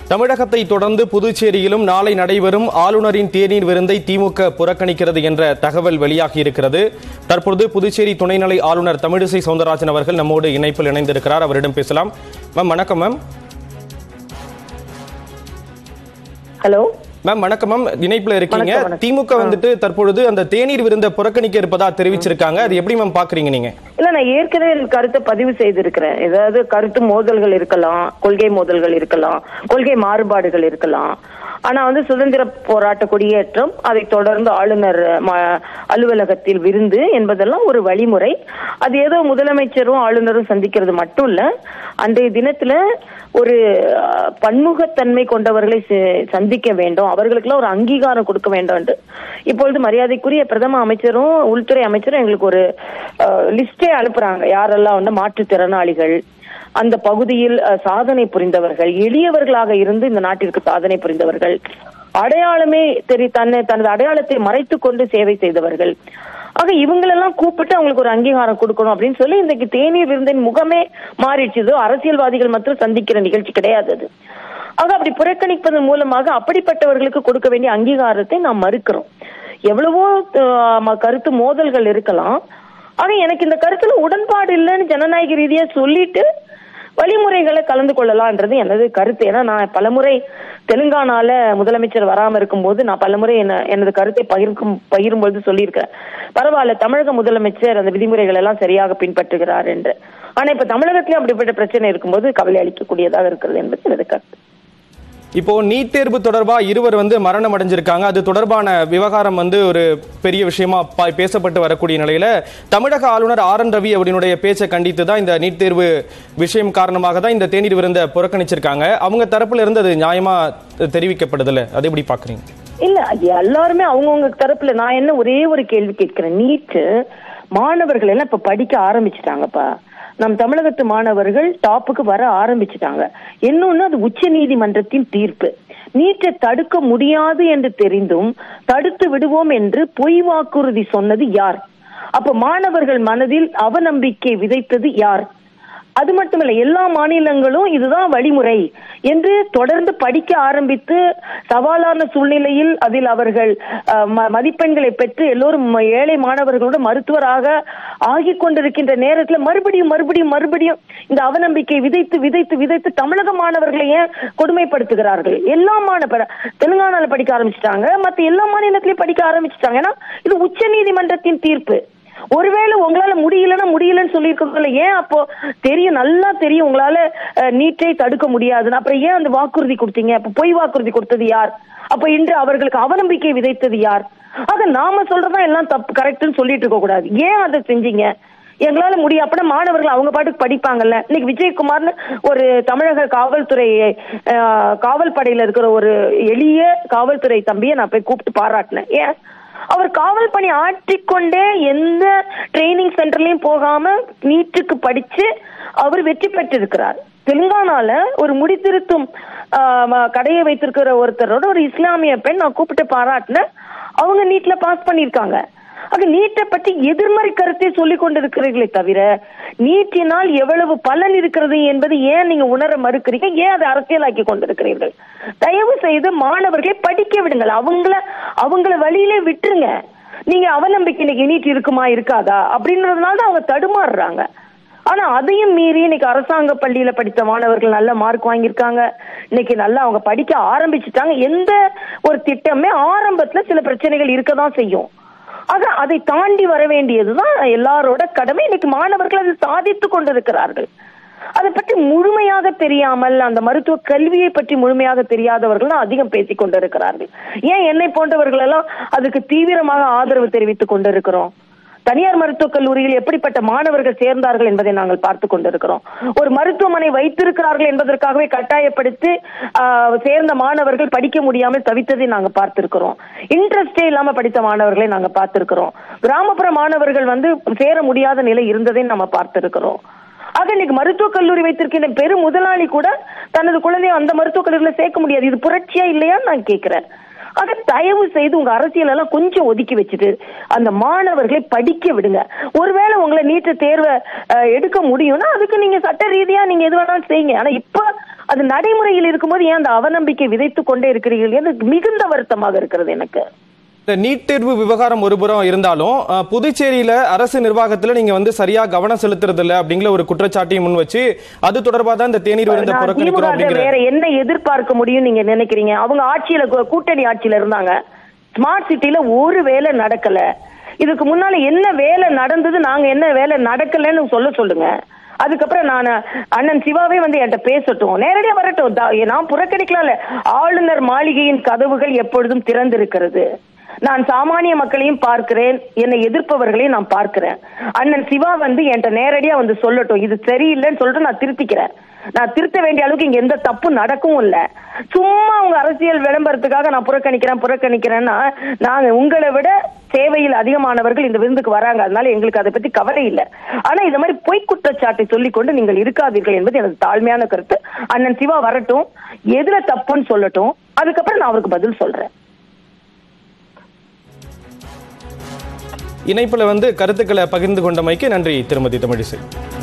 தமிழகத்தை தொடர்ந்து புதுச்சேரியிலும் நாளை நடைபெறும் ஆளுநரின் தேநீர் விருந்தை திமுக புறக்கணிக்கிறது என்ற தகவல் வெளியாகி இருக்கிறது தற்பொழுது புதுச்சேரி துணைநிலை ஆளுநர் தமிழிசை சவுந்தரராஜன் அவர்கள் நம்மோடு இணைப்பில் இணைந்திருக்கிறார் அவரிடம் பேசலாம் மேம் வணக்கம் மேம் ஹலோ மேம் வணக்கம் மேம் இணைப்புல இருக்கீங்க வணக்கம், வணக்கம். திமுக வந்துட்டு தற்பொழுது அந்த தேநீர் விருந்தை புறக்கணிக்க இருப்பதா தெரிவிச்சிருக்காங்க அது எப்படி மேம் பாக்குறீங்க நீங்க இல்ல நான் ஏற்கனவே என் கருத்தை பதிவு செய்திருக்கிறேன் ஏதாவது கருத்து மோதல்கள் இருக்கலாம் கொள்கை மோதல்கள் இருக்கலாம் கொள்கை மாறுபாடுகள் இருக்கலாம் ஆனா வந்து சுதந்திர போராட்ட கொடியேற்றம் அதை தொடர்ந்து ஆளுநர் ம- அலுவலகத்தில் விருந்து என்பதெல்லாம் ஒரு வழிமுறை அது ஏதோ முதலமைச்சரும் ஆளுநரும் சந்திக்கிறது மட்டும் இல்ல அன்றைய தினத்துல ஒரு அஹ், பன்முகத்தன்மை கொண்டவர்களை ச- சந்திக்க வேண்டும் அவர்களுக்கெல்லாம் ஒரு அங்கீகாரம் கொடுக்க வேண்டும் என்று இப்பொழுது மரியாதைக்குரிய பிரதம அமைச்சரும் உள்துறை அமைச்சரும் எங்களுக்கு ஒரு லிஸ்டே அனுப்புறாங்க யாரெல்லாம் வந்து மாற்றுத்திறனாளிகள் அந்த பகுதியில் அஹ், சாதனை புரிந்தவர்கள் எளியவர்களாக இருந்து இந்த நாட்டிற்கு சாதனை புரிந்தவர்கள் அடையாளமே தெரி தன்னை தனது அடையாளத்தை மறைத்து கொண்டு சேவை செய்தவர்கள் ஆக இவங்களெல்லாம் கூப்பிட்டு அவங்களுக்கு ஒரு அங்கீகாரம் கொடுக்கணும் அப்படின்னு சொல்லி இன்றைக்கு தேநீர் விருந்தின் முகமே மாறிடுச்சு இது அரசியல்வாதிகள் மட்டும் சந்திக்கிற நிகழ்ச்சி கிடையாது அது ஆக அப்படி புறக்கணிப்பதன் மூலமாக அப்படிப்பட்டவர்களுக்கு கொடுக்க வேண்டிய அங்கீகாரத்தை நாம் மறுக்கிறோம் எவ்வளவோ அஹ், ம- கருத்து மோதல்கள் இருக்கலாம் ஆனா எனக்கு இந்த கருத்துல உடன்பாடு இல்லைன்னு ஜனநாயக ரீதியா சொல்லிட்டு வழிமுறைகளை கலந்து கொள்ளலாம்ன்றது எனது கருத்து ஏன்னா நான் பலமுறை தெலுங்கானால முதலமைச்சர் வராம இருக்கும்போது நான் பலமுறை என்ன எனது கருத்தை பகிர்க்கும் பகிரும்பொழுது சொல்லியிருக்கிறேன் பரவாயில்ல தமிழக முதலமைச்சர் அந்த விதிமுறைகள் எல்லாம் சரியாக பின்பற்றுகிறார் என்று ஆனா இப்ப தமிழகத்திலயும் அப்படிப்பட்ட பிரச்சனை இருக்கும்போது கவலை அளிக்கக்கூடியதாக இருக்கிறது என்பது எனது கருத்து இப்போ நீட் தேர்வு தொடர்பா இருவர் வந்து மரணம் அடைஞ்சிருக்காங்க அது தொடர்பான விவகாரம் வந்து ஒரு பெரிய விஷயமா ப- பேசப்பட்டு வரக்கூடிய நிலையில தமிழக ஆளுநர் ஆர் என் ரவி அவருடைய பேச்சை கண்டித்து தான் இந்த நீட் தேர்வு விஷயம் காரணமாக தான் இந்த தேநீர் விருந்த புறக்கணிச்சிருக்காங்க அவங்க தரப்புல இருந்து அது நியாயமா தெரிவிக்கப்படுதுல்ல அது எப்படி பாக்குறீங்க இல்ல அது எல்லாருமே அவங்கவுங்க தரப்புல நான் என்ன ஒரே ஒரு கேள்வி கேட்கிறேன் நீட்டு மாணவர்கள் எல்லாம் இப்ப படிக்க ஆரம்பிச்சிட்டாங்கப்பா நம் தமிழகத்து மாணவர்கள் டாப்புக்கு வர ஆரம்பிச்சிட்டாங்க இன்னொன்னு அது உச்ச நீதிமன்றத்தின் தீர்ப்பு நீட்டை தடுக்க முடியாது என்று தெரிந்தும் தடுத்து விடுவோம் என்று பொய் வாக்குறுதி சொன்னது யார் அப்ப மாணவர்கள் மனதில் அவநம்பிக்கை விதைத்தது யார் அது மட்டுமல்ல எல்லா மாநிலங்களும் இதுதான் வழிமுறை என்று தொடர்ந்து படிக்க ஆரம்பித்து சவாலான சூழ்நிலையில் அதில் அவர்கள் அஹ், ம- மதிப்பெண்களை பெற்று எல்லோரும் ம- ஏழை மாணவர்களோட மருத்துவராக ஆகிக் கொண்டிருக்கின்ற நேரத்தில் மறுபடியும் மறுபடியும் மறுபடியும் இந்த அவநம்பிக்கை விதைத்து விதைத்து விதைத்து தமிழக மாணவர்களை ஏன் கொடுமைப்படுத்துகிறார்கள் எல்லா மாணவ தெலுங்கானால படிக்க ஆரம்பிச்சிட்டாங்க மத்த எல்லா மாநிலத்திலயும் படிக்க ஆரம்பிச்சிட்டாங்க ஏன்னா இது உச்ச நீதிமன்றத்தின் தீர்ப்பு ஒருவேளை உங்களால முடியலன்னா முடியலன்னு சொல்லியிருக்கோம்ல ஏன் அப்போ தெரியும் நல்லா தெரியும் உங்களால அஹ், நீட்டை தடுக்க முடியாதுன்னு அப்புறம் ஏன் அந்த வாக்குறுதி கொடுத்தீங்க அப்ப பொய் வாக்குறுதி கொடுத்தது யார் அப்ப இன்று அவர்களுக்கு அவநம்பிக்கை விதைத்தது யார் ஆக நாம சொல்றதா எல்லாம் தப்பு கரெக்ட்னு சொல்லிட்டு இருக்க கூடாது ஏன் அதை செஞ்சீங்க எங்களால முடியும் அப்படின்னா மாணவர்கள் அவங்க பாட்டுக்கு படிப்பாங்கல்ல இன்னைக்கு விஜயகுமார்னு ஒரு தமிழக காவல்துறை அஹ், காவல் படையில இருக்கிற ஒரு எளிய காவல்துறை தம்பியை நான் போய் கூப்பிட்டு பாராட்டினேன் ஏன் அவர் காவல் பணி ஆற்றிக்கொண்டே எந்த ட்ரைனிங் சென்டர்லயும் போகாம நீட்டுக்கு படிச்சு அவர் வெற்றி பெற்றிருக்கிறார் தெலுங்கானால ஒரு முடித்திருத்தும் ஆஹ், ம- கடையை வைத்திருக்கிற ஒருத்தரோட ஒரு இஸ்லாமிய பெண் நான் கூப்பிட்டு பாராட்டினேன் அவங்க நீட்ல பாஸ் பண்ணிருக்காங்க ஆக நீட்டை பற்றி எதிர்மறை கருத்தை சொல்லிக் கொண்டிருக்கிறீர்களே தவிர நீட்டினால் எவ்வளவு பலன் இருக்கிறது என்பது ஏன் நீங்க உணர மறுக்கிறீங்க ஏன் அதை அரசியலாக்கி கொண்டிருக்கிறீர்கள் தயவு செய்து மாணவர்களை படிக்க விடுங்கள் அவங்கள அவங்கள வழியிலே விட்டுருங்க நீங்க அவநம்பிக்கை இன்னைக்கு நீட் இருக்குமா இருக்காதா அப்படின்றதுனால தான் அவங்க தடுமாறுறாங்க ஆனா அதையும் மீறி இன்னைக்கு அரசாங்க பள்ளியில படித்த மாணவர்கள் நல்ல மார்க் வாங்கியிருக்காங்க இன்னைக்கு நல்லா அவங்க படிக்க ஆரம்பிச்சுட்டாங்க எந்த ஒரு திட்டமே ஆரம்பத்துல சில பிரச்சனைகள் இருக்கதான் செய்யும் ஆக அதை தாண்டி வர வேண்டியதுதான் எல்லாரோட கடமை இன்னைக்கு மாணவர்கள் அதை சாதித்து கொண்டிருக்கிறார்கள் அதை பற்றி முழுமையாக தெரியாமல் அந்த மருத்துவ கல்வியை பற்றி முழுமையாக தெரியாதவர்கள் தான் அதிகம் பேசிக் கொண்டிருக்கிறார்கள் ஏன் என்னை போன்றவர்கள் எல்லாம் அதுக்கு தீவிரமாக ஆதரவு தெரிவித்துக் கொண்டிருக்கிறோம் தனியார் மருத்துவக் கல்லூரியில் எப்படிப்பட்ட மாணவர்கள் சேர்ந்தார்கள் என்பதை நாங்கள் பார்த்து கொண்டிருக்கிறோம் ஒரு மருத்துவமனை வைத்திருக்கிறார்கள் என்பதற்காகவே கட்டாயப்படுத்தி ஆஹ், சேர்ந்த மாணவர்கள் படிக்க முடியாமல் தவித்ததை நாங்க பார்த்திருக்கிறோம் இன்ட்ரெஸ்டே இல்லாம படித்த மாணவர்களை நாங்க பார்த்திருக்கிறோம் கிராமப்புற மாணவர்கள் வந்து சேர முடியாத நிலை இருந்ததை நம்ம பார்த்திருக்கிறோம் ஆக இன்னைக்கு மருத்துவக் கல்லூரி வைத்திருக்கின்ற பெரு முதலாளி கூட தனது குழந்தையை அந்த மருத்துவக் கல்லூரியில சேர்க்க முடியாது இது புரட்சியா இல்லையான்னு நான் கேட்கிறேன் ஆக தயவு செய்து உங்க அரசியல் எல்லாம் கொஞ்சம் ஒதுக்கி வச்சுட்டு அந்த மாணவர்களை படிக்க விடுங்க ஒருவேளை உங்களை நீட்டு தேர்வை அஹ், எடுக்க முடியும்னா அதுக்கு நீங்க சட்ட ரீதியா நீங்க எது வேணாலும் செய்யுங்க ஆனா இப்ப அது நடைமுறையில் இருக்கும்போது ஏன் அந்த அவநம்பிக்கை விதைத்து கொண்டே இருக்கிறீர்கள் என்று மிகுந்த வருத்தமாக இருக்கிறது எனக்கு இந்த நீட் தேர்வு விவகாரம் ஒருபுறம் இருந்தாலும் அஹ், புதுச்சேரியில அரசு நிர்வாகத்துல நீங்க வந்து சரியா கவனம் செலுத்துறது இல்ல அப்படிங்கிற ஒரு குற்றச்சாட்டையும் முன் வச்சு அது தொடர்பா தான் இந்த தேநீர் விருந்த நான் புறக்கணிக்கிறோம் திமுக அப்படிங்கிற வேற என்ன எதிர்பார்க்க முடியும் நீங்க நினைக்கிறீங்க அவங்க ஆட்சியில கூ- கூட்டணி ஆட்சியில இருந்தாங்க ஸ்மார்ட் சிட்டில ஒரு வேலை நடக்கல இதுக்கு முன்னால என்ன வேலை நடந்தது நாங்க என்ன வேலை நடக்கலன்னு சொல்ல சொல்லுங்க அதுக்கப்புறம் நான் அண்ணன் சிவாவே வந்து என்கிட்ட பேசட்டும் நேரடியா வரட்டும் தா- நான் புறக்கணிக்கலாம்ல ஆளுநர் மாளிகையின் கதவுகள் எப்பொழுதும் திறந்திருக்கிறது நான் சாமானிய மக்களையும் பார்க்கிறேன் என்னை எதிர்ப்பவர்களையும் நான் பார்க்கிறேன் அண்ணன் சிவா வந்து என்கிட்ட நேரடியா வந்து சொல்லட்டும் இது சரியில்லைன்னு சொல்லிட்டு நான் திருத்திக்கிறேன் நான் திருத்த வேண்டிய அளவுக்கு இங்க எந்த தப்பும் நடக்கவும் இல்ல சும்மா உங்க அரசியல் விளம்பரத்துக்காக நான் புறக்கணிக்கிறேன் புறக்கணிக்கிறேன்னா நாங்க உங்களை விட சேவையில் அதிகமானவர்கள் இந்த விருந்துக்கு வராங்க அதனால எங்களுக்கு அதை பத்தி கவலை இல்லை ஆனா இந்த மாதிரி பொய் குற்றச்சாட்டை சொல்லிக்கொண்டு நீங்கள் இருக்காதீர்கள் என்பது எனது தாழ்மையான கருத்து அண்ணன் சிவா வரட்டும் எதுல தப்புன்னு சொல்லட்டும் அதுக்கப்புறம் நான் அவருக்கு பதில் சொல்றேன் இணைப்புல வந்து கருத்துக்களை பகிர்ந்து கொண்டமைக்கு நன்றி திருமதி தமிழிசை